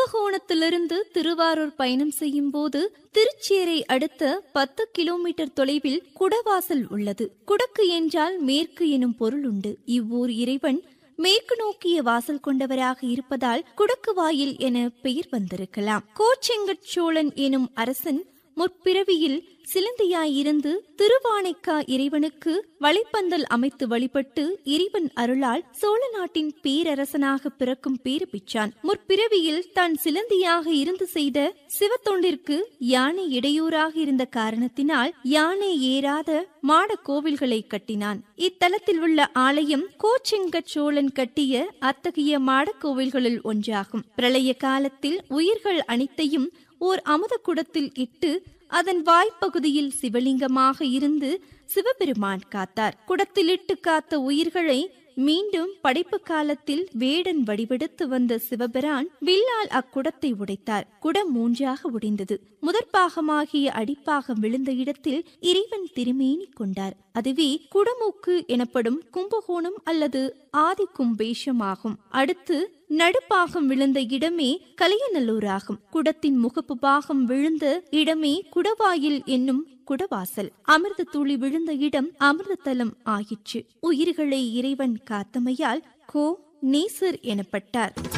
கும்பகோணத்திலிருந்து திருவாரூர் பயணம் செய்யும் போது திருச்சேரை அடுத்த பத்து கிலோமீட்டர் தொலைவில் குடவாசல் உள்ளது குடக்கு என்றால் மேற்கு எனும் பொருள் உண்டு இவ்வூர் இறைவன் மேற்கு நோக்கிய வாசல் கொண்டவராக இருப்பதால் குடக்கு வாயில் என பெயர் வந்திருக்கலாம் கோச்செங்கட் சோழன் எனும் அரசன் முற்பிறவியில் சிலந்தியாயிருந்து திருவானைக்கா இறைவனுக்கு வலைப்பந்தல் அமைத்து வழிபட்டு இறைவன் அருளால் சோழ நாட்டின் பேரரசனாக பிறக்கும் பேறு பெற்றான் முற்பிறவியில் தான் சிலந்தியாக இருந்து செய்த சிவத்தொண்டிற்கு யானை இடையூறாக இருந்த காரணத்தினால் யானை ஏறாத மாட கோவில்களை கட்டினான் இத்தலத்தில் உள்ள ஆலயம் கோச்செங்கட் சோழன் கட்டிய அத்தகைய மாட கோவில்களில் ஒன்றாகும் பிரளய காலத்தில் உயிர்கள் அனைத்தையும் ஓர் அமுத குடத்தில் இட்டு அதன் வாய்ப்பகுதியில் சிவலிங்கமாக இருந்து சிவபெருமான் காத்தார் குடத்திலிட்டு காத்த உயிர்களை மீண்டும் படைப்பு காலத்தில் வேடன் வடிவெடுத்து வந்த சிவபிரான் வில்லால் அக்குடத்தை உடைத்தார் குடம் மூன்றாக உடைந்தது முதற்பாகமாகிய அடிப்பாகம் விழுந்த இடத்தில் இறைவன் திருமேனி கொண்டார் அதுவே குடமூக்கு எனப்படும் கும்பகோணம் அல்லது ஆதி கும்பேஷம் ஆகும் அடுத்து நடுப்பாகம் விழுந்த இடமே கலையநல்லூராகும் குடத்தின் முகப்பு பாகம் விழுந்த இடமே குடவாயில் என்னும் குடவாசல் அமிர்த துளி விழுந்த இடம் அமிர்தத்தலம் ஆயிற்று உயிர்களை இறைவன் காத்தமையால் கோ நேசர் எனப்பட்டார்